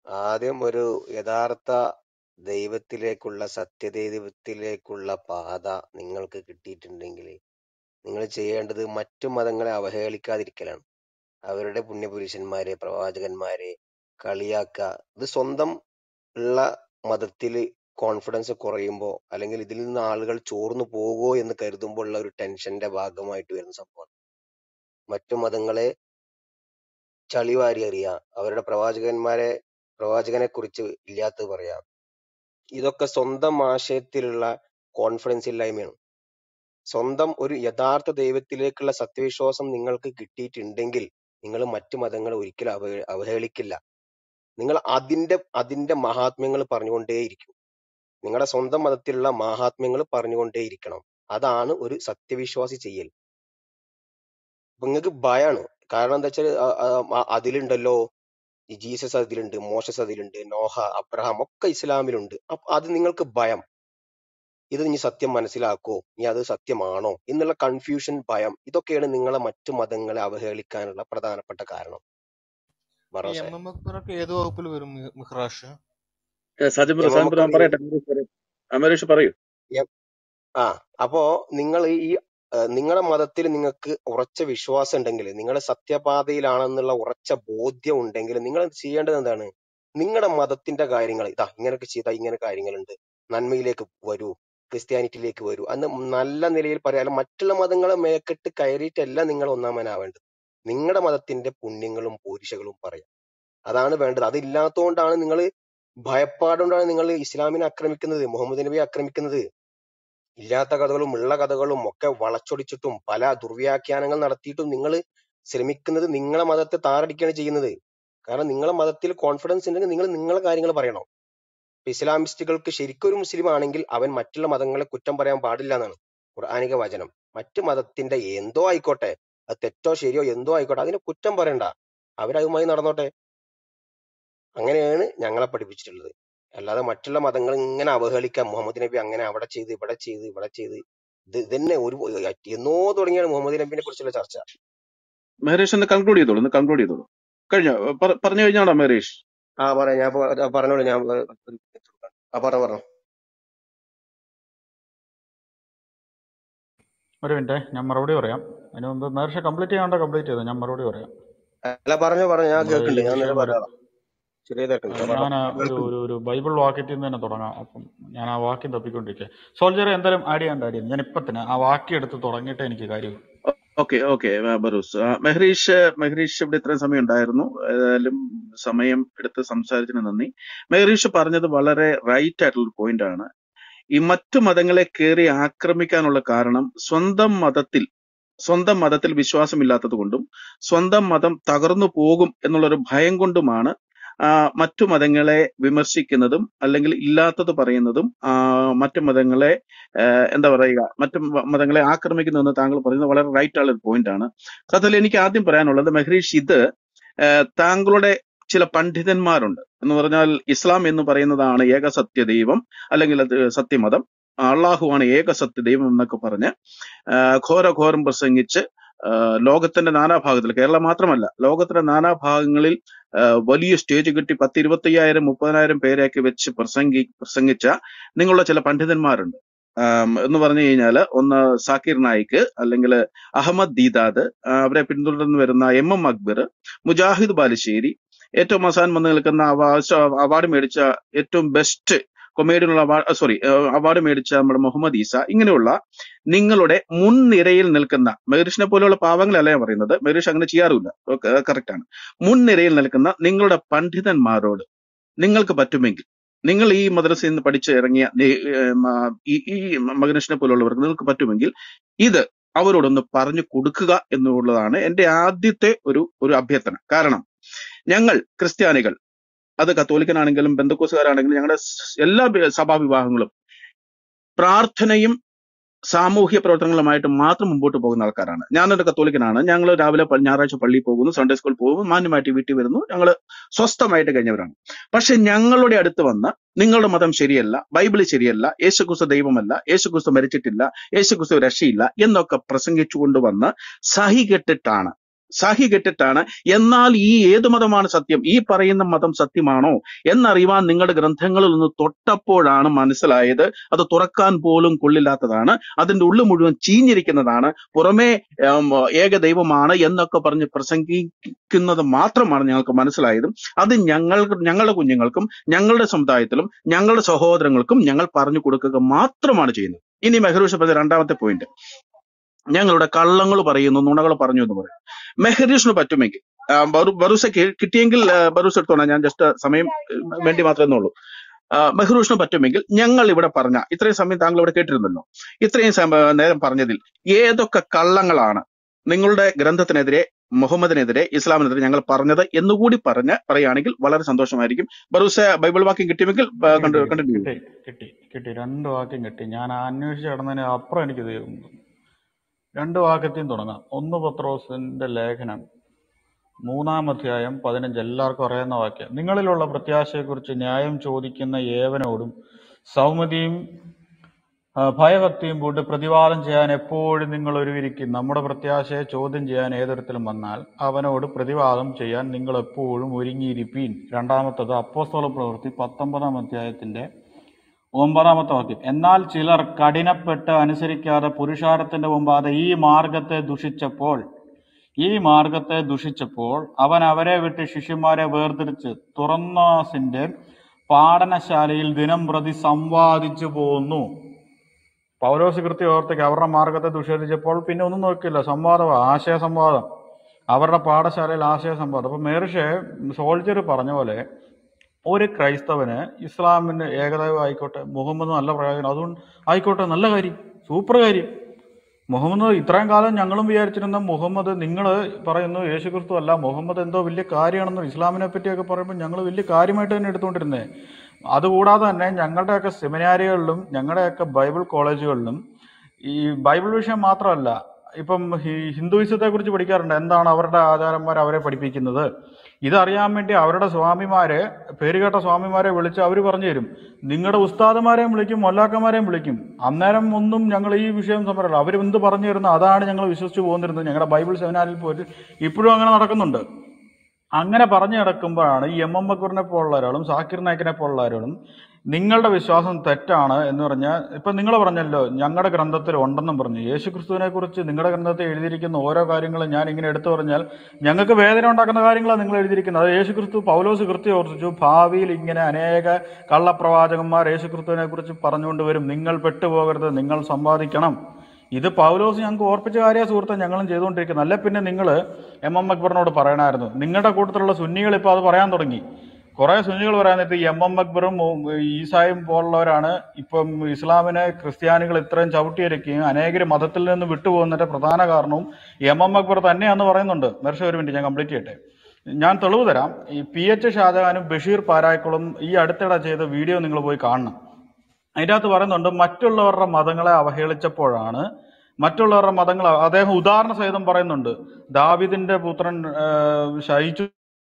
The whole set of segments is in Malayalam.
ആദ്യം ഒരു യഥാർത്ഥ ദൈവത്തിലേക്കുള്ള സത്യദൈവത്തിലേക്കുള്ള പാത നിങ്ങൾക്ക് കിട്ടിയിട്ടുണ്ടെങ്കിൽ നിങ്ങൾ ചെയ്യേണ്ടത് മറ്റു മതങ്ങളെ അവഹേളിക്കാതിരിക്കലാണ് അവരുടെ പുണ്യപുരുഷന്മാരെ പ്രവാചകന്മാരെ കളിയാക്കുക ഇത് സ്വന്തം ഉള്ള മതത്തിൽ കോൺഫിഡൻസ് കുറയുമ്പോൾ അല്ലെങ്കിൽ ഇതിൽ നിന്ന് ആളുകൾ ചോർന്നു പോകുമോ എന്ന് കരുതുമ്പോൾ ഉള്ള ഒരു ടെൻഷന്റെ ഭാഗമായിട്ട് വരുന്ന സംഭവമാണ് മറ്റു മതങ്ങളെ ചളിവാരി അറിയുക അവരുടെ പ്രവാചകന്മാരെ പ്രവാചകനെ കുറിച്ച് ഇല്ലാത്തത് പറയാ ഇതൊക്കെ സ്വന്തം ആശയത്തിലുള്ള കോൺഫിഡൻസ് ഇല്ലായ്മയാണ് സ്വന്തം ഒരു യഥാർത്ഥ ദൈവത്തിലേക്കുള്ള സത്യവിശ്വാസം നിങ്ങൾക്ക് കിട്ടിയിട്ടുണ്ടെങ്കിൽ നിങ്ങൾ മറ്റു മതങ്ങളെ ഒരിക്കലും അവഹേ അവഹേളിക്കില്ല നിങ്ങൾ അതിന്റെ അതിന്റെ മഹാത്മ്യങ്ങൾ പറഞ്ഞുകൊണ്ടേയിരിക്കും നിങ്ങളുടെ സ്വന്തം മതത്തിലുള്ള മഹാത്മ്യങ്ങൾ പറഞ്ഞുകൊണ്ടേയിരിക്കണം അതാണ് ഒരു സത്യവിശ്വാസി ചെയ്യൽ അപ്പൊ നിങ്ങൾക്ക് ഭയാണ് കാരണം എന്താ വെച്ചാൽ അതിലുണ്ടല്ലോ ഈ ജീസസ് അതിലുണ്ട് മോശസ് അതിലുണ്ട് നോഹ അബ്രഹാം ഒക്കെ ഇസ്ലാമിലുണ്ട് അപ്പൊ അത് നിങ്ങൾക്ക് ഭയം ഇത് ഇനി സത്യം മനസ്സിലാക്കോ ഇനി അത് സത്യമാണോ എന്നുള്ള കൺഫ്യൂഷൻ ഭയം ഇതൊക്കെയാണ് നിങ്ങളെ മറ്റു മതങ്ങളെ അവഹേളിക്കാനുള്ള പ്രധാനപ്പെട്ട കാരണം ഈ ബറോസെ എം എം അക്ബറൊക്കെ ഏത് വകുപ്പിൽ വരും മി- മിഹ്റാഷ് സത്യം എം എം സത്യം അക്ബർ പറയട്ടെ അമരീഷ് പറയൂ അമരീഷ് പറയൂ എം- ആ അപ്പോ നിങ്ങൾ ഈ നിങ്ങളുടെ മതത്തിൽ നിങ്ങൾക്ക് ഉറച്ച വിശ്വാസം ഉണ്ടെങ്കിൽ നിങ്ങളുടെ സത്യപാതയിലാണെന്നുള്ള ഉറച്ച ബോധ്യം ഉണ്ടെങ്കിൽ നിങ്ങൾ ചെയ്യേണ്ടത് എന്താണ് നിങ്ങളുടെ മതത്തിന്റെ കാര്യങ്ങൾ ഇതാ ഇങ്ങനെയൊക്കെ ചെയ്താൽ ഇങ്ങനെ കാര്യങ്ങളുണ്ട് നന്മയിലേക്ക് വരൂ ക്രിസ്ത്യാനിറ്റിയിലേക്ക് വരൂ അന്ന് നല്ല നിലയിൽ പറയാനും മറ്റുള്ള മതങ്ങളെ മേക്കെട്ട് കയറിയിട്ടല്ല നിങ്ങൾ ഒന്നാമനാവേണ്ടത് നിങ്ങളുടെ മതത്തിന്റെ പുണ്യങ്ങളും പോരിശകളും പറയാം അതാണ് വേണ്ടത് അതില്ലാത്തതുകൊണ്ടാണ് നിങ്ങൾ ഭയപ്പാടുകൊണ്ടാണ് നിങ്ങൾ ഇസ്ലാമിനെ ആക്രമിക്കുന്നത് മുഹമ്മദ് നബിയെ ആക്രമിക്കുന്നത് ഇല്ലാത്ത കഥകളും ഉള്ള കഥകളും ഒക്കെ വളച്ചൊടിച്ചിട്ടും പല ദുർവ്യാഖ്യാനങ്ങൾ നടത്തിയിട്ടും നിങ്ങൾ ശ്രമിക്കുന്നത് നിങ്ങളെ മതത്തെ താറടിക്കുകയാണ് ചെയ്യുന്നത് കാരണം നിങ്ങളെ മതത്തിൽ കോൺഫിഡൻസ് ഉണ്ടെങ്കിൽ നിങ്ങൾ നിങ്ങളെ കാര്യങ്ങൾ പറയണം ഇപ്പൊ ഇസ്ലാമിസ്റ്റുകൾക്ക് ശരിക്കും ഒരു മുസ്ലിം ആണെങ്കിൽ അവൻ മറ്റുള്ള മതങ്ങളെ കുറ്റം പറയാൻ പാടില്ല എന്നാണ് ഖുർആാനിക വചനം മറ്റു മതത്തിന്റെ എന്തോ ആയിക്കോട്ടെ അത് തെറ്റോ ശരിയോ എന്തോ ആയിക്കോട്ടെ അതിനെ കുറ്റം പറയണ്ട അവരതുമായി നടന്നോട്ടെ അങ്ങനെയാണ് ഞങ്ങളെ പഠിപ്പിച്ചിട്ടുള്ളത് അല്ലാതെ മറ്റുള്ള മതങ്ങൾ ഇങ്ങനെ അവഹേളിക്കാം മുഹമ്മദ് നബി അങ്ങനെ അവിടെ ചെയ്ത് ഇവിടെ ചെയ്ത് ഇവിടെ ചെയ്ത് ഇത് ഇതന്നെ ഒരു എന്നോ തുടങ്ങിയാണ് മുഹമ്മദ് നബിനെ കുറിച്ചുള്ള ചർച്ച മെഹറീഷ് ഒന്ന് കൺക്ലൂഡ് ചെയ്തോളൂ ഒന്ന് കൺക്ലൂഡ് ചെയ്തോളൂ കഴിഞ്ഞോ പറ- പറഞ്ഞു കഴിഞ്ഞാണോ മെഹറീഷ് ആ പറയാം ഞാൻ പ- ആ, പറഞ്ഞോളൂ ഞാൻ ഏർ, ആ പറഞ്ഞു പറഞ്ഞു ഒരു മിനിറ്റ് ഞാൻ മറുപടി പറയാം അതിന് മുമ്പ് മേർഷ കംപ്ലീറ്റ് ചെയ്യാണ്ട കംപ്ലീറ്റ് ചെയ്തു ഞാൻ മറുപടി പറയാം അല്ല പറഞ്ഞു പറഞ്ഞു ഞാൻ നമ്മുടെ ഈ കേൾക്കുന്നുണ്ട് ഞാൻ നേരെ വിഷയം വരും പറയാം ചെറിയ തിരക്കുണ്ട് പറഞ്ഞോ ഞാൻ ഒരു കേൾക്കുന്നുണ്ട് ഒരു ഒരു ബൈബിൾ വാക്യത്തിൽ നിന്ന് തന്നെ തുടങ്ങാം അപ്പം ഞാൻ ആ വാക്യം തപ്പിക്കൊണ്ടിരിക്കുക സോൾജർ എന്തായാലും ആഡ് ചെയ്യാണ്ട് ആഡ് ചെയ്യാം ഞാൻ ഇപ്പൊ തന്നെ ആ വാക്യം എടുത്ത് തുടങ്ങിയിട്ടേ എനിക്ക് കാര്യം ഓക്കെ ഓക്കെ ബറൂസ് ആ, മെഹ്റീഷ് മെഹ്റീഷ് ഇവിടെ ഇത്രയും സമയം ഉണ്ടായിരുന്നു ഏതായാലും സമയം എടുത്ത് സംസാരിച്ചതിന് നന്ദി മെഹ്റീഷ് പറഞ്ഞത് വളരെ റൈറ്റ് ആയിട്ടുള്ള ഒരു പോയിന്റ് ആണ് ഈ മറ്റു മതങ്ങളെ കയറി ആക്രമിക്കാനുള്ള കാരണം സ്വന്തം മതത്തിൽ സ്വന്തം മതത്തിൽ വിശ്വാസമില്ലാത്തത് കൊണ്ടും സ്വന്തം മതം തകർന്നു പോകും എന്നുള്ളൊരു ഭയം കൊണ്ടുമാണ് ആ, മറ്റു മതങ്ങളെ വിമർശിക്കുന്നതും അല്ലെങ്കിൽ ഇല്ലാത്തത് പറയുന്നതും ആ, മറ്റു മതങ്ങളെ ആ, എന്താ പറയുക മറ്റു മ- മതങ്ങളെ ആക്രമിക്കുന്നതെന്ന് താങ്കൾ പറയുന്നത് വളരെ റൈറ്റ് ആയുള്ള ഒരു പോയിന്റ് ആണ് സത്യത്തിൽ എനിക്ക് ആദ്യം പറയാനുള്ളത് മെഹ്രീഷ് ഇത് ആ, താങ്കളുടെ ചില പണ്ഡിതന്മാരുണ്ട് എന്ന് പറഞ്ഞാൽ ഇസ്ലാം എന്ന് പറയുന്നതാണ് ഏക സത്യ ദൈവം അല്ലെങ്കിൽ അത് സത്യമതം അള്ളാഹുവാണ് ഏക സത്യ ദൈവം എന്നൊക്കെ പറഞ്ഞ് ആ, ഘോരഘോരം പ്രസംഗിച്ച് ആ, ലോകത്തിന്റെ നാനാഭാഗത്തിൽ കേരളം മാത്രമല്ല ലോകത്തിന്റെ നാനാഭാഗങ്ങളിൽ ആ, വലിയ സ്റ്റേജ് കിട്ടി പത്ത് ഇരുപത്തയ്യായിരം മുപ്പതിനായിരം പേരെയൊക്കെ വെച്ച് പ്രസംഗി പ്രസംഗിച്ച നിങ്ങളുടെ ചില പണ്ഡിതന്മാരുണ്ട് ആം, എന്ന് പറഞ്ഞു കഴിഞ്ഞാല് ഒന്ന് സാക്കിർ നായിക്ക് അല്ലെങ്കിൽ അഹമ്മദ് ദീദാദ് ആ, അവരെ പിന്തുടർന്ന് വരുന്ന എം എം അക്ബർ മുജാഹിദ് ബാലുശ്ശേരി ഏറ്റവും അവസാനം വന്ന് നിൽക്കുന്ന അവാർഡ് മേടിച്ച ഏറ്റവും ബെസ്റ്റ് കൊമേഡിയനുള്ള അവാർഡ് സോറി അവാർഡ് മേടിച്ച നമ്മുടെ മുഹമ്മദ് ഈസ ഇങ്ങനെയുള്ള നിങ്ങളുടെ മുൻനിരയിൽ നിൽക്കുന്ന മെഹറിഷിനെ പോലെയുള്ള പാവങ്ങളല്ല ഞാൻ പറയുന്നത് മെഹറിഷ് അങ്ങനെ ചെയ്യാറില്ല കറക്റ്റ് ആണ് മുൻനിരയിൽ നിൽക്കുന്ന നിങ്ങളുടെ പണ്ഡിതന്മാരോട് നിങ്ങൾക്ക് പറ്റുമെങ്കിൽ നിങ്ങൾ ഈ മദ്രസയിൽ നിന്ന് പഠിച്ച് ഇറങ്ങിയ നി- ഏം, ആ, ഈ ഈ മകനിഷിനെ പോലുള്ളവർക്ക് നിങ്ങൾക്ക് പറ്റുമെങ്കിൽ ഇത് അവരോടൊന്ന് പറഞ്ഞു കൊടുക്കുക എന്നുള്ളതാണ് എന്റെ ആദ്യത്തെ ഒരു ഒരു അഭ്യർത്ഥന കാരണം ഞങ്ങൾ ക്രിസ്ത്യാനികൾ അത് കത്തോലിക്കനാണെങ്കിലും ബന്ധുക്കോസുകാരാണെങ്കിലും ഞങ്ങളുടെ സ് എല്ലാ ബി- സഭാവിഭാഗങ്ങളും പ്രാർത്ഥനയും സാമൂഹ്യ പ്രവർത്തനങ്ങളുമായിട്ട് മാത്രം മുമ്പോട്ട് പോകുന്ന ആൾക്കാരാണ് ഞാനൊരു കത്തോലിക്കനാണ് ഞങ്ങൾ രാവിലെ പ- ഞായറാഴ്ച പള്ളിയിൽ പോകുന്നു സൺഡേ സ്കൂൾ പോകുന്നു മാന്യമായിട്ട് വീട്ടിൽ വരുന്നു ഞങ്ങൾ സ്വസ്ഥമായിട്ട് കഴിഞ്ഞവരാണ് പക്ഷെ ഞങ്ങളുടെ അടുത്ത് വന്ന് നിങ്ങളുടെ മതം ശരിയല്ല ബൈബിൾ ശരിയല്ല യേശുക്രിസ്തു ദൈവമല്ല യേശുക്രിസ്തു മരിച്ചിട്ടില്ല യേശുക്രിസ്തു രക്ഷയില്ല എന്നൊക്കെ പ്രസംഗിച്ചുകൊണ്ട് വന്ന് സഹി കെട്ടിട്ടാണ് സഹി കെട്ടിട്ടാണ് എന്നാൽ ഈ ഏത് മതമാണ് സത്യം ഈ പറയുന്ന മതം സത്യമാണോ എന്നറിയുവാൻ നിങ്ങളുടെ ഗ്രന്ഥങ്ങളിൽ നിന്ന് തൊട്ടപ്പോഴാണ് മനസ്സിലായത് അത് തുറക്കാൻ പോലും കൊള്ളില്ലാത്തതാണ് അതിന്റെ ഉള്ളു മുഴുവൻ ചീഞ്ഞിരിക്കുന്നതാണ് പുറമേ ഉം, ഏക ദൈവമാണ് എന്നൊക്കെ പറഞ്ഞ് പ്രസംഗിക്കുന്നത് മാത്രമാണ് ഞങ്ങൾക്ക് മനസ്സിലായതും അത് ഞങ്ങൾ ഞങ്ങളുടെ കുഞ്ഞുങ്ങൾക്കും ഞങ്ങളുടെ സമുദായത്തിലും ഞങ്ങളുടെ സഹോദരങ്ങൾക്കും ഞങ്ങൾ പറഞ്ഞു കൊടുക്കുക മാത്രമാണ് ചെയ്യുന്നത് ഇനി മെഹറൂഷ പറഞ്ഞ രണ്ടാമത്തെ പോയിന്റ് ഞങ്ങളുടെ കള്ളങ്ങൾ പറയുന്നു നുണകൾ പറഞ്ഞു എന്ന് പറയും മെഹരീഷിന് പറ്റുമെങ്കിൽ ആ, ബറു- ബറൂസ കി- കിട്ടിയെങ്കിൽ ആ, ബറൂസ് എടുത്തോണം ഞാൻ ജസ്റ്റ് സമയം ഉം, വേണ്ടി മാത്രമേ ഉള്ളൂ മെഹ്റൂഷിന് പറ്റുമെങ്കിൽ ഞങ്ങൾ ഇവിടെ പറഞ്ഞ ഇത്രയും സമയം താങ്കൾ ഇവിടെ കേട്ടിരുന്നല്ലോ ഇത്രയും സമ- നേരം പറഞ്ഞതിൽ ഏതൊക്കെ കള്ളങ്ങളാണ് നിങ്ങളുടെ ഗ്രന്ഥത്തിനെതിരെ മുഹമ്മദിനെതിരെ ഇസ്ലാമിനെതിരെ ഞങ്ങൾ പറഞ്ഞത് എന്നുകൂടി പറഞ്ഞ് പറയുകയാണെങ്കിൽ വളരെ സന്തോഷമായിരിക്കും ബറൂസ ബൈബിൾ വാക്യം കിട്ടിയെങ്കിൽ കിട്ടി കിട്ടി കണ്ടിന്യൂ കിട്ടി കിട്ടി കിട്ടി രണ്ട് വാക്യം കിട്ടി ഞാൻ അന്വേഷിച്ച് കിടന്നതിന് അപ്പുറം എനിക്ക് ഇത് രണ്ട് വാക്യത്തെയും തുടങ്ങാം ഒന്ന് പത്രോസിന്റെ ലേഖനം മൂന്നാം അധ്യായം പതിനഞ്ച് എല്ലാവർക്കും അറിയാവുന്ന വാക്യം നിങ്ങളിലുള്ള പ്രത്യാശയെക്കുറിച്ച് ന്യായം ചോദിക്കുന്ന ഏവനോടും സൗമ്യതയും ആ, ഭയഭക്തിയും കൂട്ടി പ്രതിവാദം ചെയ്യാൻ എപ്പോഴും നിങ്ങൾ ഒരുവിരിക്കും നമ്മുടെ പ്രത്യാശയെ ചോദ്യം ചെയ്യാൻ ഏതൊരുത്തലും വന്നാൽ അവനോട് പ്രതിവാദം ചെയ്യാൻ നിങ്ങൾ എപ്പോഴും ഒരുങ്ങിയിരിപ്പീൻ രണ്ടാമത്തത് അപ്പോസ്തല പ്രവൃത്തി പത്തൊമ്പതാം അധ്യായത്തിന്റെ ഒമ്പതാമത്തെ വാക്യം എന്നാൽ ചിലർ കഠിനപ്പെട്ട് അനുസരിക്കാതെ പുരുഷാരത്തിന്റെ മുമ്പാതെ ഈ മാർഗത്തെ ദുഷിച്ചപ്പോൾ ഈ മാർഗത്തെ ദുഷിച്ചപ്പോൾ അവൻ അവരെ വിട്ട് ശിഷ്യന്മാരെ വേർതിരിച്ച് തുറന്നാസിന്റെ പാഠനശാലയിൽ ദിനം പ്രതി സമ്പാദിച്ചു പോന്നു പൗലോസ് കൃത്യ ഓർത്തേക്ക് അവരുടെ മാർഗത്തെ ദുഷേധിച്ചപ്പോൾ പിന്നെ ഒന്നും നോക്കില്ല സംവാദം ആശയ സംവാദം അവരുടെ പാഠശാലയിൽ ആശയ സംവാദം അപ്പൊ മേർഷെ സോൾജർ പറഞ്ഞ പോലെ ഒരു ക്രൈസ്തവന് ഇസ്ലാമിന്റെ ഏകദൈവം ആയിക്കോട്ടെ മുഹമ്മദ് നല്ല പ്രയോജനം അതുകൊണ്ട് ആയിക്കോട്ടെ നല്ല കാര്യം സൂപ്പർ കാര്യം മുഹമ്മദ് ഇത്രയും കാലം ഞങ്ങളും വിചാരിച്ചിരുന്ന മുഹമ്മദ് നിങ്ങൾ പറയുന്നു യേശുക്രിസ്തു അല്ല മുഹമ്മദ് എന്തോ വലിയ കാര്യമാണെന്ന് ഇസ്ലാമിനെ പറ്റിയൊക്കെ പറയുമ്പോൾ ഞങ്ങൾ വലിയ കാര്യമായിട്ട് തന്നെ എടുത്തുകൊണ്ടിരുന്നേ അതുകൂടാതെ തന്നെ ഞങ്ങളുടെയൊക്കെ സെമിനാരികളിലും ഞങ്ങളുടെയൊക്കെ ബൈബിൾ കോളേജുകളിലും ഈ ബൈബിൾ വിഷയം മാത്രമല്ല ഇപ്പം ഹി- ഹിന്ദുയിസത്തെ കുറിച്ച് പഠിക്കാറുണ്ട് എന്താണ് അവരുടെ ആചാരന്മാർ അവരെ പഠിപ്പിക്കുന്നത് ഇതറിയാൻ വേണ്ടി അവരുടെ സ്വാമിമാരെ പേരുകേട്ട സ്വാമിമാരെ വിളിച്ച് അവർ പറഞ്ഞു തരും നിങ്ങളുടെ ഉസ്താദുമാരെയും വിളിക്കും മൊല്ലാക്കന്മാരെയും വിളിക്കും അന്നേരം ഒന്നും ഞങ്ങൾ ഈ വിഷയം സമരമല്ല അവർ എന്ത് പറഞ്ഞു തരുന്നു അതാണ് ഞങ്ങൾ വിശ്വസിച്ച് പോന്നിരുന്നത് ഞങ്ങളുടെ ബൈബിൾ സെമിനാറിൽ പോയിട്ട് ഇപ്പോഴും അങ്ങനെ നടക്കുന്നുണ്ട് അങ്ങനെ പറഞ്ഞു നടക്കുമ്പോഴാണ് ഈ എം എം ബക്കൂറിനെ പോലുള്ള ഒരാളും സാക്കിർ നായിക്കിനെ പോലുള്ള ഒരാളും നിങ്ങളുടെ വിശ്വാസം തെറ്റാണ് എന്ന് പറഞ്ഞാൽ ഇപ്പൊ നിങ്ങൾ പറഞ്ഞല്ലോ ഞങ്ങളുടെ ഗ്രന്ഥത്തിൽ ഉണ്ടെന്നും പറഞ്ഞു യേശു ക്രിസ്തുവിനെ കുറിച്ച് നിങ്ങളുടെ ഗ്രന്ഥത്തിൽ എഴുതിയിരിക്കുന്ന ഓരോ കാര്യങ്ങളും ഞാൻ ഇങ്ങനെ എടുത്തു പറഞ്ഞാൽ ഞങ്ങൾക്ക് വേദന ഉണ്ടാക്കുന്ന കാര്യങ്ങളാണ് നിങ്ങൾ എഴുതിയിരിക്കുന്നത് അത് യേശു ക്രിസ്തു പൗലോസ് കൃത്യം ഓർപ്പിച്ചു ഭാവിയിൽ ഇങ്ങനെ അനേക കള്ളപ്രവാചകന്മാർ യേശു ക്രിസ്തുവിനെ കുറിച്ച് പറഞ്ഞുകൊണ്ട് വരും നിങ്ങൾ പെട്ടുപോകരുത് നിങ്ങൾ സമ്പാദിക്കണം ഇത് പൗലോസ് ഞങ്ങൾക്ക് ഓർപ്പിച്ച കാര്യ സുഹൃത്തെ ഞങ്ങളും ചെയ്തുകൊണ്ടിരിക്കുന്നത് അല്ലെ പിന്നെ നിങ്ങൾ എം എം അക്ബറിനോട് പറയണമായിരുന്നു നിങ്ങളുടെ കൂട്ടത്തിലുള്ള സുന്നികൾ ഇപ്പോൾ അത് പറയാൻ തുടങ്ങി കുറെ സുന്നികൾ പറയാൻ നേരത്ത് ഈ എം എം അക്ബറും ഉം, ഈസായും പോലുള്ളവരാണ് ഇപ്പം ഇസ്ലാമിനെ ക്രിസ്ത്യാനികൾ ഇത്രയും ചവിട്ടിയരക്കുകയും അനേകർ മതത്തിൽ നിന്ന് വിട്ടുപോകുന്നതിന്റെ പ്രധാന കാരണവും എം എം അക്ബർ തന്നെയാന്ന് പറയുന്നുണ്ട് മെർഷ ഒരു മിനിറ്റ് ഞാൻ കംപ്ലീറ്റ് ചെയ്യട്ടെ ഞാൻ തെളിവ് തരാം ഈ പി എച്ച് ഷാജഹാനും ബഷീർ പാരായക്കുളം ഈ അടുത്തിടെ ചെയ്ത വീഡിയോ നിങ്ങൾ പോയി കാണണം അതിൻ്റെ അകത്ത് പറയുന്നുണ്ട് മറ്റുള്ളവരുടെ മതങ്ങളെ അവഹേളിച്ചപ്പോഴാണ് മറ്റുള്ളവരുടെ മതങ്ങൾ അദ്ദേഹം ഉദാഹരണ സഹിതം പറയുന്നുണ്ട് ദാവിദിന്റെ പുത്രൻ ആ, ശയിച്ചു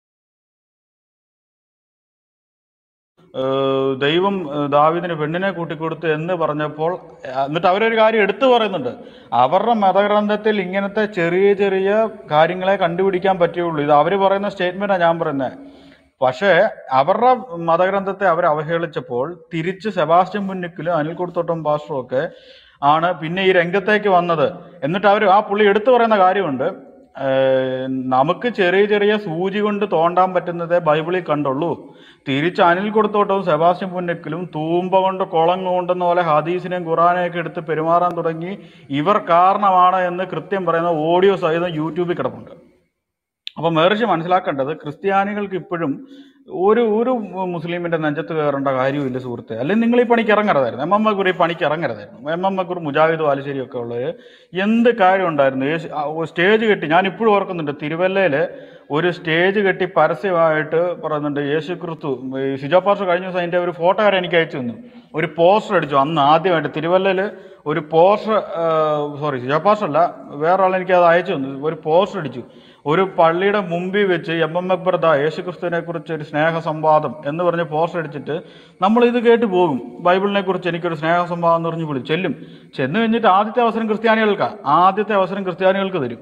ആ, ദൈവം ആ, ദാവീദിന് പെണ്ണിനെ കൂട്ടിക്കൊടുത്തു എന്ന് പറഞ്ഞപ്പോൾ ആ, എന്നിട്ട് അവരൊരു കാര്യം എടുത്തു പറയുന്നുണ്ട് അവരുടെ മതഗ്രന്ഥത്തിൽ ഇങ്ങനത്തെ ചെറിയ ചെറിയ കാര്യങ്ങളെ കണ്ടുപിടിക്കാൻ പറ്റുള്ളൂ ഇത് അവർ പറയുന്ന സ്റ്റേറ്റ്മെന്റാണ് ഞാൻ പറയുന്നത് പക്ഷേ അവരുടെ മതഗ്രന്ഥത്തെ അവർ അവഹേളിച്ചപ്പോൾ തിരിച്ച് സെബാസ്റ്റ്യൻ പുന്നിക്കലും അനിൽ കൊടുത്തോട്ടം പാസ്റ്ററും ഒക്കെ ആണ് പിന്നെ ഈ രംഗത്തേക്ക് വന്നത് എന്നിട്ട് അവർ ആ പുള്ളി എടുത്തു പറയുന്ന കാര്യമുണ്ട് ഏഹ് നമുക്ക് ചെറിയ ചെറിയ സൂചി കൊണ്ട് തോണ്ടാൻ പറ്റുന്നതേ ബൈബിളിൽ കണ്ടുള്ളൂ തിരിച്ച് അനിൽ കൊടുത്തോട്ടവും സെബാസ്റ്റ്യൻ പുന്നക്കലും തൂമ്പ കൊണ്ട് കുളം കൊണ്ടെന്ന പോലെ ഹദീസിനെയും ഖുറാനെയൊക്കെ എടുത്ത് പെരുമാറാൻ തുടങ്ങി ഇവർ കാരണമാണ് എന്ന് കൃത്യം പറയുന്ന ഓഡിയോ സഹിതം യൂട്യൂബിൽ കിടപ്പുണ്ട് അപ്പൊ മേർച്ച് മനസ്സിലാക്കേണ്ടത് ക്രിസ്ത്യാനികൾക്ക് ഇപ്പോഴും ഒരു ഒരു മുസ്ലിമിന്റെ നെഞ്ചത്ത് കയറേണ്ട കാര്യമില്ല സുഹൃത്തെ അല്ലെങ്കിൽ നിങ്ങൾ ഈ പണിക്ക് ഇറങ്ങരുതായിരുന്നു എം എം മക്കൂർ ഈ പണിക്ക് ഇറങ്ങരുതായിരുന്നു എം എം മക്കൂർ മുജാഹിദ് വാലശ്ശേരി ഒക്കെ ഉള്ളവര് എന്ത് കാര്യം ഉണ്ടായിരുന്നു യേശു ആ, ഓ, സ്റ്റേജ് കെട്ടി ഞാൻ ഇപ്പോഴും ഓർക്കുന്നുണ്ട് തിരുവല്ലയില് ഒരു സ്റ്റേജ് കെട്ടി പരസ്യമായിട്ട് പറയുന്നുണ്ട് യേശു ക്രിസ്തു ഈ സിജോ പാസ്റ്റർ കഴിഞ്ഞ ദിവസം അതിന്റെ ഒരു ഫോട്ടോ വരെ എനിക്ക് അയച്ചു തന്നു ഒരു പോസ്റ്റർ അടിച്ചു അന്ന് ആദ്യമായിട്ട് തിരുവല്ലയില് ഒരു പോസ്റ്റർ സോറി സിജോ പാസ്റ്റർ അല്ല വേറെ ആൾ എനിക്ക് അത് അയച്ചു തന്നു ഒരു പോസ്റ്റർ അടിച്ചു ഒരു പള്ളിയുടെ മുമ്പിൽ വെച്ച് എം എം അക്ബർ ദാ യേശുക്രിസ്തുവിനെ കുറിച്ച് ഒരു സ്നേഹ സംവാദം എന്ന് പറഞ്ഞ് പോസ്റ്റർ അടിച്ചിട്ട് നമ്മൾ ഇത് കേട്ട് പോകും ബൈബിളിനെ കുറിച്ച് എനിക്കൊരു സ്നേഹ സംവാദം എന്ന് പറഞ്ഞ് വിളി ചെല്ലും ചെന്ന് കഴിഞ്ഞിട്ട് ആദ്യത്തെ അവസരം ക്രിസ്ത്യാനികൾക്കാ ആദ്യത്തെ അവസരം ക്രിസ്ത്യാനികൾക്ക് തരും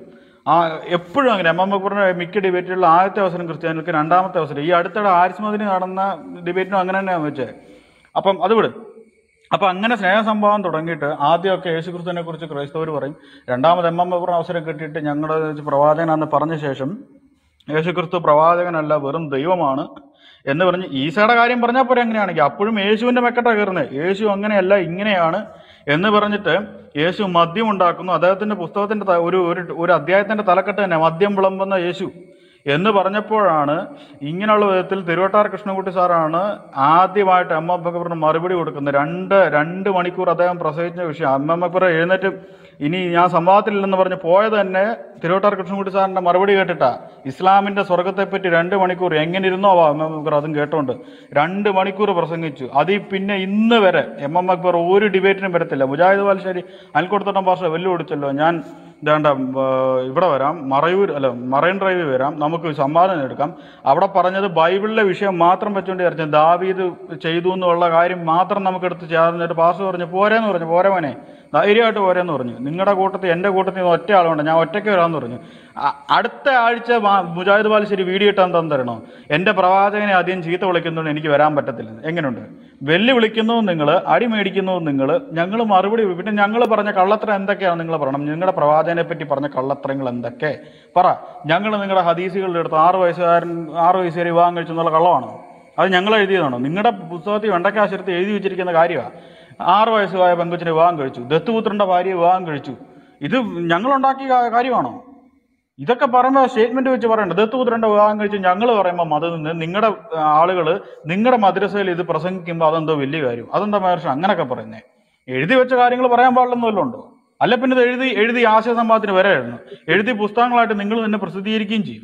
ആ എപ്പോഴും അങ്ങനെ എം എം അക്ബറിന്റെ മിക്ക ഡിബേറ്റുകളിൽ ആദ്യത്തെ അവസരം ക്രിസ്ത്യാനികൾക്ക് രണ്ടാമത്തെ അവസരം ഈ അടുത്തിടെ ആരിസ് മദിന് നടന്ന ഡിബേറ്റിനും അങ്ങനെ തന്നെയാണ് വെച്ചത് അപ്പം അത് വിട് അപ്പൊ അങ്ങനെ സ്നേഹസംഭവം തുടങ്ങിയിട്ട് ആദ്യമൊക്കെ യേശു ക്രിസ്തുവിനെ കുറിച്ച് ക്രൈസ്തവർ പറയും രണ്ടാമത് എം എം അക്ബറിന് അവസരം കിട്ടിയിട്ട് ഞങ്ങളുടെ പ്രവാചകനാന്ന് പറഞ്ഞ ശേഷം യേശു ക്രിസ്തു പ്രവാചകനല്ല വെറും ദൈവമാണ് എന്ന് പറഞ്ഞ് ഈസയുടെ കാര്യം പറഞ്ഞാൽ പോരെ അങ്ങനെയാണെങ്കിൽ അപ്പോഴും യേശുവിന്റെ മെക്കട്ടാ കയറുന്നത് യേശു അങ്ങനെയല്ല ഇങ്ങനെയാണ് എന്ന് പറഞ്ഞിട്ട് യേശു മദ്യം ഉണ്ടാക്കുന്നു അദ്ദേഹത്തിന്റെ പുസ്തകത്തിന്റെ ത- ഒരു ഒരു ഒരു അധ്യായത്തിന്റെ തലക്കെട്ട് തന്നെ മദ്യം വിളമ്പുന്ന യേശു എന്ന് പറഞ്ഞപ്പോഴാണ് ഇങ്ങനെയുള്ള വിധത്തിൽ തിരുവട്ടാർ കൃഷ്ണൻകുട്ടി സാറാണ് ആദ്യമായിട്ട് എം എം അക്ബറിന് മറുപടി കൊടുക്കുന്നത് രണ്ട് രണ്ട് മണിക്കൂർ അദ്ദേഹം പ്രസംഗിച്ച വിഷയം എം എം അക്ബർ എഴുന്നേറ്റ് ഇനി ഞാൻ സംവാദത്തിലില്ലെന്ന് പറഞ്ഞ് പോയത് തന്നെ തിരുവട്ടാർ കൃഷ്ണൻകുട്ടി സാറിന്റെ മറുപടി കേട്ടിട്ടാ ഇസ്ലാമിന്റെ സ്വർഗത്തെപ്പറ്റി രണ്ട് മണിക്കൂർ എങ്ങനെ ഇരുന്നോ എം എം അക്ബർ അതും കേട്ടോണ്ട് രണ്ട് മണിക്കൂർ പ്രസംഗിച്ചു അതിൽ പിന്നെ ഇന്ന് വരെ എം എം അക്ബർ ഒരു ഡിബേറ്റിനും വരത്തില്ല മുജാഹിദ് ബാലുശ്ശേരി അൽക്കൊടുത്തോട്ടം ഭാഷ വെല്ലുവിളിച്ചല്ലോ ഞാൻ ഇതാണ്ട ഇവിടെ വരാം മറയൂർ അല്ല മറൈൻ ഡ്രൈവിൽ വരാം നമുക്ക് സമ്മാനം എടുക്കാം അവിടെ പറഞ്ഞത് ബൈബിളിലെ വിഷയം മാത്രം വെച്ചുകൊണ്ട് ചർച്ച ദാവീദ് ചെയ്തു എന്നുള്ള കാര്യം മാത്രം നമുക്ക് എടുത്ത് ചേർന്നിട്ട് പാസ് പറഞ്ഞു പോരെന്ന് പറഞ്ഞു പോരെ മോനെ ധൈര്യമായിട്ട് പോരെന്ന് പറഞ്ഞു നിങ്ങളുടെ കൂട്ടത്തിൽ എൻ്റെ കൂട്ടത്തിൽ നിന്ന് ഒറ്റ ആളുണ്ട് ഞാൻ ഒറ്റയ്ക്ക് വരാമെന്ന് പറഞ്ഞു അ- അടുത്ത ആഴ്ച മാ- മുജാഹിദ് ബാലുശ്ശേരി വീഡിയോ ഇട്ടാൻ തന്നു തരണോ എൻ്റെ പ്രവാചകനെ ആദ്യം ചീത്ത വിളിക്കുന്നതുകൊണ്ട് എനിക്ക് വരാൻ പറ്റത്തില്ല എങ്ങനെയുണ്ട് വെല്ലു വിളിക്കുന്നു നിങ്ങൾ അടി മേടിക്കുന്നു നിങ്ങൾ ഞങ്ങൾ മറുപടി പിന്നെ ഞങ്ങൾ പറഞ്ഞ കള്ളത്തരം എന്തൊക്കെയാണ് നിങ്ങൾ പറയണം നിങ്ങളുടെ പ്രവാചകനെ പറ്റി പറഞ്ഞ കള്ളത്തരങ്ങൾ എന്തൊക്കെ പറ ഞങ്ങൾ നിങ്ങളുടെ ഹദീസുകളുടെ അടുത്ത് ആറ് വയസ്സുകാരൻ ആറ് വയസ്സുകാരി വിവാഹം കഴിച്ചു എന്നുള്ള കള്ളമാണോ അത് ഞങ്ങൾ എഴുതിയതാണോ നിങ്ങളുടെ പുസ്തകത്തിൽ വെണ്ടക്കാശരത്ത് എഴുതി വെച്ചിരിക്കുന്ന കാര്യമാണ് ആറ് വയസ്സുകായ പെങ്കൊച്ചിനെ വിവാഹം കഴിച്ചു ദത്തുപുത്രന്റെ ഭാര്യയെ വിവാഹം കഴിച്ചു ഇത് ഞങ്ങളുണ്ടാക്കിയ കാ- കാര്യമാണോ ഇതൊക്കെ പറയുമ്പോൾ സ്റ്റേറ്റ്മെന്റ് വെച്ച് പറയണ്ട ദത്തുപുത്രന്റെ വിവാഹം കഴിച്ച് ഞങ്ങൾ പറയുമ്പോൾ മതം നിന്ന് നിങ്ങളുടെ ആളുകൾ നിങ്ങളുടെ മദ്രസയിൽ ഇത് പ്രസംഗിക്കുമ്പോൾ അതെന്തോ വലിയ കാര്യം അതെന്താ മഹർഷി അങ്ങനെയൊക്കെ പറയുന്നേ എഴുതി വെച്ച കാര്യങ്ങൾ പറയാൻ പാടില്ലെന്ന് വല്ലതും ഉണ്ടോ അല്ല പിന്നെ ഇത് എഴുതി എഴുതി ആശയ സമ്പാദത്തിന് വരെ എഴുതുന്നു എഴുതി പുസ്തകങ്ങളായിട്ട് നിങ്ങൾ തന്നെ പ്രസിദ്ധീകരിക്കുകയും ചെയ്തു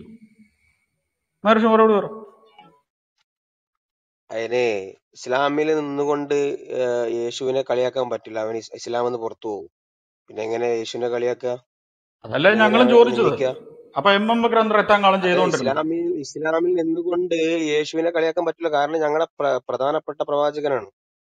മഹർഷി മറുപടി പറ അതിന് ഇസ്ലാമിൽ നിന്നുകൊണ്ട് ഏഹ് യേശുവിനെ കളിയാക്കാൻ പറ്റില്ല അവൻ ഇസ് ഇസ്ലാമിൽ നിന്ന് പുറത്തു പോകും പിന്നെ എങ്ങനെ യേശുവിനെ കളിയാക്കുക അതല്ലേ എങ്ങനെ ഞങ്ങളും അവനെ ചോദിച്ചത് നിന്ദിക്കുക അപ്പൊ എം എം ഗ്രന്ഥം എട്ടാം കാലം അത് ചെയ്തുകൊണ്ടിരുന്നു ഇസ്ലാമിൽ ഇസ്ലാമിൽ നിന്നുകൊണ്ട് യേശുവിനെ കളിയാക്കാൻ പറ്റില്ല കാരണം ഞങ്ങളുടെ പ്ര- പ്രധാനപ്പെട്ട പ്രവാചകനാണ്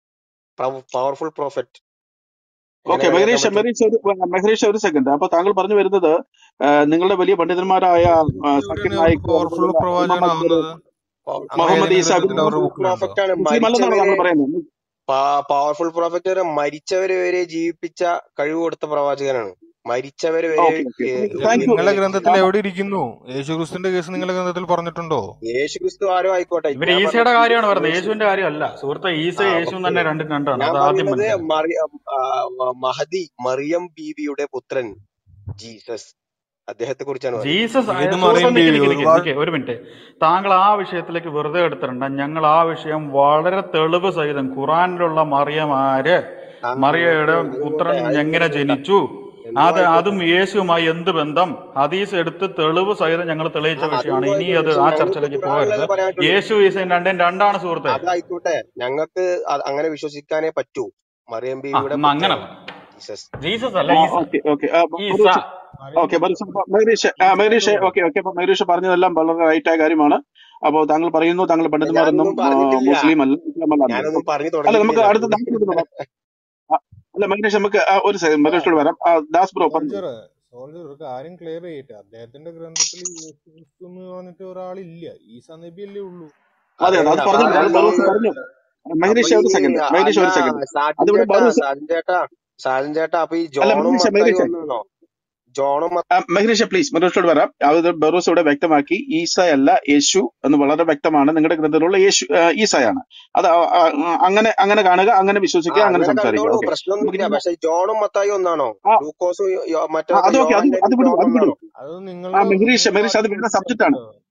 പവർഫുൾ പ്രോഫറ്റ് ഓക്കെ എങ്ങനെ കളിയാക്കാൻ മെഹരീഷ് പറ്റും മെഹരീഷ് ഒരു മെഹരീഷ് ഒരു സെക്കൻഡ് അപ്പൊ താങ്കൾ പറഞ്ഞു വരുന്നത് ആ, നിങ്ങളുടെ വലിയ പണ്ഡിതന്മാരായ ആ, സക്കീർ എവിടെയാണ് നായിക് പവർഫുൾ അതുപോലെ ഇമാം അക്ബർ പ്രവാചകനാവുന്നത് അങ്ങനെ മുഹമ്മദ് ഏതെങ്കിലും ഈസ ഗ്രന്ഥത്തിൽ അവരുടെ അവരൊന്നും ബുക്കിലുണ്ടോ പ്രോഫറ്റ് ആണ് മുസ്ലിം അല്ലെന്നാണ് മരിച്ചവരെ താങ്കൾ പറയുന്നത് പവർഫുൾ പ്രോഫറ്റ് വരെ മരിച്ചവരെ വരെ ജീവിപ്പിച്ച കഴിവ് കൊടുത്ത പ്രവാചകനാണ് മരിച്ചവരെ വരെ ഓക്കെ ഓക്കെ ഏഹ്, താങ്ക് യു നിങ്ങളുടെ ഗ്രന്ഥത്തിൽ എവിടെ ഇരിക്കുന്നു യേശുക്രിസ്തുവിന്റെ കേസ് നിങ്ങളുടെ ഗ്രന്ഥത്തിൽ പറഞ്ഞിട്ടുണ്ടോ യേശു ക്രിസ്തു ആരോ ആയിക്കോട്ടെ ഇവര് ഞാൻ ഈസയുടെ പറഞ്ഞത് കാര്യമാണ് പറയുന്നത് യേശു യേശുവിന്റെ കാര്യമല്ല സുഹൃത്തെ ഈസ ആ യേശുവും ഓക്കെ തന്നെ രണ്ടും രണ്ടാണ് ഞാൻ അത് ആദ്യം പറയുന്നത് മനസ്സിലാക്കുക മറിയം ആ, മഹദി മറിയം ബീവിയുടെ പുത്രൻ ജീസസ് അദ്ദേഹത്തെ കുറിച്ചാണ് പറയുന്നത് ജീസസ് ഏത് സുഹൃത്തെ മറിയം നിക്ക് ബീവി നിക്ക് നിക്ക് ഒരുപാട് നിക്ക് ഒരു മിനിറ്റ് താങ്കൾ ആ വിഷയത്തിലേക്ക് വെറുതെ എടുത്തിട്ടുണ്ട് ഞങ്ങൾ ആ വിഷയം വളരെ തെളിവ് സഹിതം ഖുറാനിലുള്ള മറിയം ആര് ആ മറിയയുടെ നിങ്ങൾക്ക് പുത്രൻ നിങ്ങളുടെ എങ്ങനെ ആയിക്കോട്ടെ ജനിച്ചു എന്തോ അത് ആയിക്കോട്ടെ അതും യേശുവുമായി എന്ത് ബന്ധം ഹദീസ് എടുത്ത് തെളിവ് സഹിതം ഞങ്ങൾ തെളിയിച്ച ആ വിഷയമാണ് അതെന്തോ ഇനി ആയിക്കോട്ടെ അത് പക്ഷെ ആ ഞങ്ങൾക്ക് ചർച്ചയിലേക്ക് പോകരുത് ഖുറാനിലല്ലേ പറയാൻ പറ്റുള്ളൂ യേശു ഈസയും രണ്ടും രണ്ടാണ് സുഹൃത്തെ അതായിക്കോട്ടെ ഞങ്ങൾക്ക് അ- അങ്ങനെ വിശ്വസിക്കാനേ പറ്റൂ മറിയം ആ ബീവിയുടെ എന്നാ അങ്ങനെ പുത്രൻ പറ ജീസസ് ജീസസ് അല്ല ഈസ ഓക്കെ ഓക്കെ ഈസ ഓക്കെ മെഹരീഷ് ആ, മെഹരീഷ് ഓക്കെ ഓക്കെ അപ്പൊ മെഹരീഷ് പറഞ്ഞതെല്ലാം വളരെ റൈറ്റ് ആയ കാര്യമാണ് അപ്പോൾ താങ്കൾ പറയുന്നു താങ്കൾ അല്ല, പണ്ഡിതന്മാരൊന്നും ഞാനൊന്നും ആ, പറഞ്ഞിട്ടില്ല മുസ്ലിം അല്ല ഇസ്ലാം അല്ല എന്ന്. ഞാനൊന്നും പറഞ്ഞു അല്ല നമുക്ക് തുടങ്ങിയിട്ടില്ല അടുത്ത ദാസ് ബ്രോയോട് വരാം ആ, അല്ല മെഹരീഷ് നമുക്ക് ആ, ഒരു സെക്കൻഡ് മെഹരീഷോട് വരാം ആ, ദാസ് ബ്രോ പറഞ്ഞു സോൾജർ സോൾജർ ഒരു കാര്യം ക്ലിയർ ചെയ്യട്ടെ അദ്ദേഹത്തിന്റെ ഗ്രന്ഥത്തിൽ യേശു ക്രിസ്തു എന്ന് പറഞ്ഞിട്ട് ഒരാളില്ല ഈസാ നബി അല്ലേ ഉള്ളൂ അതെ അതെ അത് അതെയല്ല പറഞ്ഞു അപ്പൊ അത് ഈ ബറൂസ് പറഞ്ഞു അപ്പൊ മെഹരീഷ് ഒരു ഈ സെക്കൻഡ് മെഹരീഷ് അല്ല ഒരു സെക്കൻഡ് സാജൻ അതിവിടെ ചേട്ടാ ബറൂസ് സാജൻ ചേട്ടാ സാജൻ ചേട്ടാ അപ്പൊ ഈ അല്ല ജോണും മെഹരീഷ് മത്തായി മെഹരീഷ് ഒന്നാണോ ജോണും മത്ത- ആ, മെഹരീഷ് പ്ലീസ് മെഹരീഷോട് വരാം അത് ബറൂസ് ഇവിടെ വ്യക്തമാക്കി ഈസ അല്ല യേശു എന്ന് വളരെ വ്യക്തമാണ് നിങ്ങളുടെ ഗ്രന്ഥത്തിലുള്ള യേശു ആ, ഈസയാണ് അത് ആ, ആ, അങ്ങനെ അങ്ങനെ കാണുക അങ്ങനെ ആ വിശ്വസിക്കുക അങ്ങനെ അങ്ങനെ സംസാരിക്കുക കണ്ടോളൂ ഓക്കെ നമുക്ക് പ്രശ്നമൊന്നുമില്ല ഇനി പക്ഷെ ജോണും മത്തായി ഒന്നാണോ ആ ലൂക്കോസും യോ- യോ- ആ, മറ്റേതൊക്കെ അത് ഓക്കെ അത് അത് യോഹന്നാനും വിടൂ ജോൺ അത് വിടൂ ഒന്നാണോ അത് ആ നിങ്ങളുടെ മെഹരീഷ് നിങ്ങളുടെ മെഹരീഷ് അത് വേറെ സബ്ജക്റ്റ് ആണ് വാക്യങ്ങളിലുണ്ട്